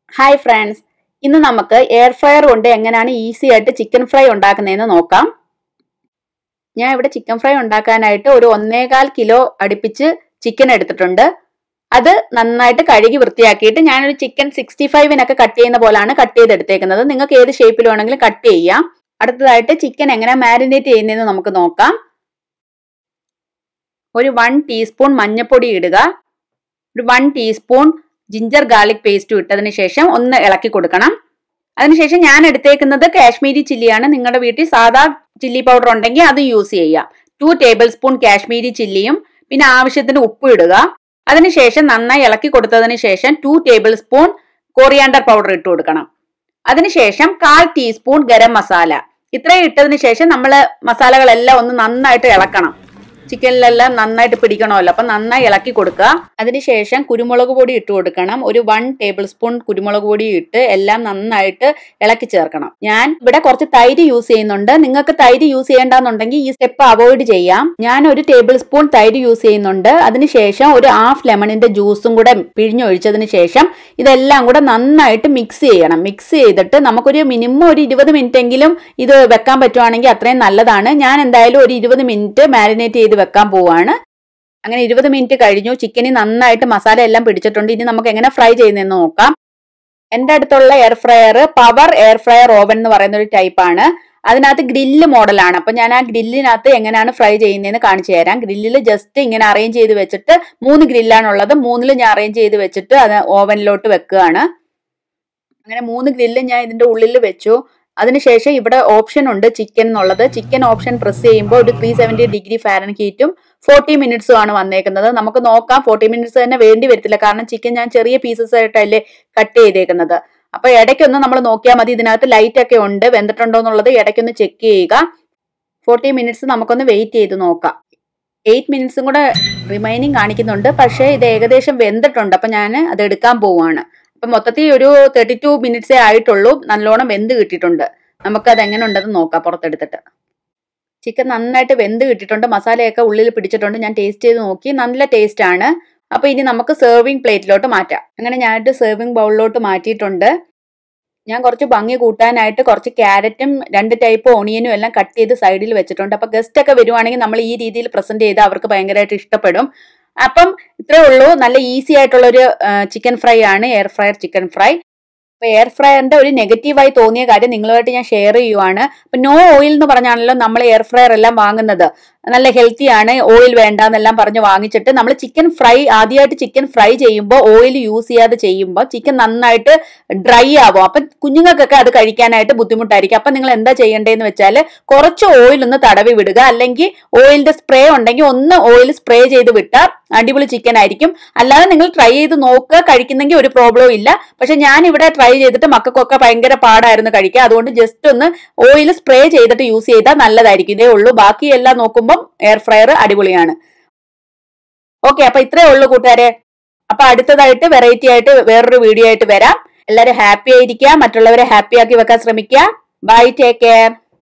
hi friends ഇന്ന് നമുക്ക് air fryer കൊണ്ട് എങ്ങനെയാണ് ഈസി ആയിട്ട് ചിക്കൻ ഫ്രൈ ഉണ്ടാക്കുന്നതെന്ന് നോക്കാം ഞാൻ ഇവിടെ ചിക്കൻ ഫ്രൈ ഉണ്ടാക്കാനായിട്ട് ഒരു ഒന്നേകാൽ കിലോ അടുപ്പിച്ച് ചിക്കൻ എടുത്തിട്ടുണ്ട് അത് നന്നായിട്ട് കഴുകി വൃത്തിയാക്കിയിട്ട് ഞാനൊരു ചിക്കൻ സിക്സ്റ്റി ഫൈവിനൊക്കെ കട്ട് ചെയ്യുന്ന പോലാണ് കട്ട് ചെയ്തെടുത്തേക്കുന്നത് നിങ്ങൾക്ക് ഏത് ഷേപ്പിൽ വേണമെങ്കിലും കട്ട് ചെയ്യാം അടുത്തതായിട്ട് ചിക്കൻ എങ്ങനെ മാരിനേറ്റ് ചെയ്യുന്നതെന്ന് നമുക്ക് നോക്കാം ഒരു വൺ ടീസ്പൂൺ മഞ്ഞൾപ്പൊടി ഇടുക ഒരു വൺ ടീസ്പൂൺ ജിഞ്ചർ ഗാർലിക് പേസ്റ്റും ഇട്ടതിന് ശേഷം ഒന്ന് ഇളക്കി കൊടുക്കണം അതിനുശേഷം ഞാൻ എടുത്തേക്കുന്നത് കാശ്മീരി ചില്ലിയാണ് നിങ്ങളുടെ വീട്ടിൽ സാധാ ചില്ലി പൗഡർ ഉണ്ടെങ്കിൽ അത് യൂസ് ചെയ്യാം ടു ടേബിൾ സ്പൂൺ കാശ്മീരി ചില്ലിയും പിന്നെ ആവശ്യത്തിന് ഉപ്പ് ഇടുക അതിനുശേഷം നന്നായി ഇളക്കി കൊടുത്തതിന് ശേഷം two table spoon coriander powder ഇട്ട് കൊടുക്കണം അതിനുശേഷം കാൽ ടീസ്പൂൺ ഗരം മസാല ഇത്രയും ഇട്ടതിന് ശേഷം നമ്മൾ മസാലകളെല്ലാം ഒന്ന് നന്നായിട്ട് ഇളക്കണം ചിക്കനിലെല്ലാം നന്നായിട്ട് പിടിക്കണമല്ലോ അപ്പം നന്നായി ഇളക്കി കൊടുക്കുക അതിനുശേഷം കുരുമുളക് പൊടി ഇട്ട് കൊടുക്കണം ഒരു വൺ ടേബിൾ സ്പൂൺ കുരുമുളക് പൊടി ഇട്ട് എല്ലാം നന്നായിട്ട് ഇളക്കി ചേർക്കണം ഞാൻ ഇവിടെ കുറച്ച് തൈര് യൂസ് ചെയ്യുന്നുണ്ട് നിങ്ങൾക്ക് തൈര് യൂസ് ചെയ്യേണ്ടെന്നുണ്ടെങ്കിൽ ഈ സ്റ്റെപ്പ് അവോയ്ഡ് ചെയ്യാം ഞാൻ ഒരു ടേബിൾ സ്പൂൺ തൈര് യൂസ് ചെയ്യുന്നുണ്ട് അതിനുശേഷം ഒരു ഹാഫ് ലെമണിന്റെ ജ്യൂസും കൂടെ പിഴിഞ്ഞൊഴിച്ചതിന് ശേഷം ഇതെല്ലാം കൂടെ നന്നായിട്ട് മിക്സ് ചെയ്യണം മിക്സ് ചെയ്തിട്ട് നമുക്കൊരു മിനിമം ഒരു ഇരുപത് മിനിറ്റ് എങ്കിലും ഇത് വെക്കാൻ പറ്റുവാണെങ്കിൽ അത്രയും നല്ലതാണ് ഞാൻ എന്തായാലും ഒരു ഇരുപത് മിനിറ്റ് മാരിനേറ്റ് ചെയ്ത് വെക്കാൻ പോവാണ് അങ്ങനെ ഇരുപത് മിനിറ്റ് കഴിഞ്ഞു ചിക്കന് നന്നായിട്ട് മസാല എല്ലാം പിടിച്ചിട്ടുണ്ട് ഇനി നമുക്ക് എങ്ങനെ ഫ്രൈ ചെയ്യുന്നതെന്ന് നോക്കാം എൻ്റെ അടുത്തുള്ള air fryer power air fryer oven എന്ന് പറയുന്ന ഒരു ടൈപ്പാണ് അതിനകത്ത് ഗ്രില്ല് മോഡലാണ് അപ്പൊ ഞാൻ ആ ഗ്രില്ലിനകത്ത് എങ്ങനെയാണ് ഫ്രൈ ചെയ്യുന്നതെന്ന് കാണിച്ചു തരാം ഗ്രില്ലിൽ ജസ്റ്റ് ഇങ്ങനെ അറേഞ്ച് ചെയ്ത് വെച്ചിട്ട് മൂന്ന് ഗ്രില്ലാണുള്ളത് മൂന്നിൽ ഞാൻ അറേഞ്ച് ചെയ്ത് വെച്ചിട്ട് അത് ഓവനിലോട്ട് വെക്കുകയാണ് അങ്ങനെ മൂന്ന് ഗ്രില്ല് ഞാൻ ഇതിന്റെ ഉള്ളിൽ വെച്ചു അതിനുശേഷം ഇവിടെ ഓപ്ഷൻ ഉണ്ട് ചിക്കൻ എന്നുള്ളത് ചിക്കൻ ഓപ്ഷൻ പ്രസ് ചെയ്യുമ്പോൾ ഒരു ത്രീ സെവൻറ്റി ഡിഗ്രി ഫാരൻ ഹീറ്റും ഫോർട്ടി മിനിറ്റ്സും ആണ് വന്നേക്കുന്നത് നമുക്ക് നോക്കാം ഫോർട്ടി മിനിറ്റ്സ് തന്നെ വേണ്ടി വരത്തില്ല കാരണം ചിക്കൻ ഞാൻ ചെറിയ പീസസ് ആയിട്ടല്ലേ കട്ട് ചെയ്തേക്കുന്നത് അപ്പൊ ഇടയ്ക്കൊന്ന് നമ്മൾ നോക്കിയാൽ മതി ഇതിനകത്ത് ലൈറ്റ് ഒക്കെ ഉണ്ട് വെന്തിട്ടുണ്ടോ എന്നുള്ളത് ഇടയ്ക്കൊന്ന് ചെക്ക് ചെയ്യുക ഫോർട്ടി മിനിറ്റ്സ് നമുക്കൊന്ന് വെയിറ്റ് ചെയ്ത് നോക്കാം എയ്റ്റ് മിനിറ്റ്സും കൂടെ റിമൈനിങ് കാണിക്കുന്നുണ്ട് പക്ഷേ ഇത് ഏകദേശം വെന്തിട്ടുണ്ട് അപ്പൊ ഞാൻ അത് എടുക്കാൻ പോവാണ് അപ്പൊ മൊത്തത്തിൽ ഒരു തേർട്ടി ടു മിനിറ്റ്സേ ആയിട്ടുള്ളൂ നല്ലോണം വെന്ത് കിട്ടിയിട്ടുണ്ട് നമുക്കത് എങ്ങനെ ഉണ്ടെന്ന് നോക്കാം പുറത്തെടുത്തിട്ട് ചിക്കൻ നന്നായിട്ട് വെന്ത് കിട്ടിയിട്ടുണ്ട് മസാലയൊക്കെ ഉള്ളിൽ പിടിച്ചിട്ടുണ്ട് ഞാൻ ടേസ്റ്റ് ചെയ്ത് നോക്കി നല്ല ടേസ്റ്റ് ആണ് അപ്പൊ ഇനി നമുക്ക് സെർവിങ് പ്ലേറ്റിലോട്ട് മാറ്റാം അങ്ങനെ ഞാനിട്ട് സെർവിങ് ബൗളിലോട്ട് മാറ്റിയിട്ടുണ്ട് ഞാൻ കുറച്ച് ഭംഗി കൂട്ടാനായിട്ട് കുറച്ച് ക്യാരറ്റും രണ്ട് ടൈപ്പ് ഓണിയനും എല്ലാം കട്ട് ചെയ്ത് സൈഡിൽ വെച്ചിട്ടുണ്ട് അപ്പൊ ഗസ്റ്റ് ഒക്കെ വരുവാണെങ്കിൽ നമ്മൾ ഈ രീതിയിൽ പ്രസന്റ് ചെയ്താൽ അവർക്ക് ഭയങ്കരമായിട്ട് ഇഷ്ടപ്പെടും അപ്പം ഇത്രേ ഉള്ളൂ നല്ല ഈസി ആയിട്ടുള്ള ഒരു ചിക്കൻ ഫ്രൈ ആണ് എയർ ഫ്രയർ ചിക്കൻ ഫ്രൈ അപ്പൊ എയർ ഫ്രയറിന്റെ ഒരു നെഗറ്റീവായി തോന്നിയ കാര്യം നിങ്ങളുമായിട്ട് ഞാൻ ഷെയർ ചെയ്യുവാണ് അപ്പൊ നോ ഓയിൽ എന്ന് പറഞ്ഞാണല്ലോ നമ്മൾ എയർ ഫ്രയർ എല്ലാം വാങ്ങുന്നത് നല്ല ഹെൽത്തി ആണ് ഓയിൽ വേണ്ട എന്നെല്ലാം പറഞ്ഞ് വാങ്ങിച്ചിട്ട് നമ്മൾ ചിക്കൻ ഫ്രൈ ആദ്യമായിട്ട് ചിക്കൻ ഫ്രൈ ചെയ്യുമ്പോൾ ഓയിൽ യൂസ് ചെയ്യാതെ ചെയ്യുമ്പോൾ ചിക്കൻ നന്നായിട്ട് ഡ്രൈ ആവും അപ്പൊ കുഞ്ഞുങ്ങൾക്കൊക്കെ അത് കഴിക്കാനായിട്ട് ബുദ്ധിമുട്ടായിരിക്കും അപ്പൊ നിങ്ങൾ എന്താ ചെയ്യേണ്ടതെന്ന് വെച്ചാൽ കുറച്ച് ഓയിൽ ഒന്ന് തടവി വിടുക അല്ലെങ്കിൽ ഓയിലിന്റെ സ്പ്രേ ഉണ്ടെങ്കിൽ ഒന്ന് ഓയിൽ സ്പ്രേ ചെയ്ത് വിട്ടാൽ അടിപൊളി ചിക്കൻ ആയിരിക്കും അല്ലാതെ നിങ്ങൾ ട്രൈ ചെയ്ത് നോക്കുക കഴിക്കുന്നെങ്കിൽ ഒരു പ്രോബ്ലവും ഇല്ല പക്ഷെ ഞാൻ ഇവിടെ ട്രൈ ചെയ്തിട്ട് മക്കൾക്കൊക്കെ ഭയങ്കര പാടായിരുന്നു കഴിക്കുക അതുകൊണ്ട് ജസ്റ്റ് ഒന്ന് ഓയിൽ സ്പ്രേ ചെയ്തിട്ട് യൂസ് ചെയ്താൽ നല്ലതായിരിക്കും ഇതേ ഉള്ളൂ ബാക്കി എല്ലാം നോക്കുമ്പോൾ എയർ ഫ്രയർ അടിപൊളിയാണ് ഓക്കെ അപ്പൊ ഇത്രേ ഉള്ളൂ കൂട്ടുകാരെ അപ്പൊ അടുത്തതായിട്ട് വെറൈറ്റി ആയിട്ട് വേറൊരു വീഡിയോ ആയിട്ട് വരാം എല്ലാവരും ഹാപ്പി ആയിരിക്കുക മറ്റുള്ളവരെ ഹാപ്പി ആക്കി വെക്കാൻ ശ്രമിക്കുക ബൈ ടേക്ക് കെയർ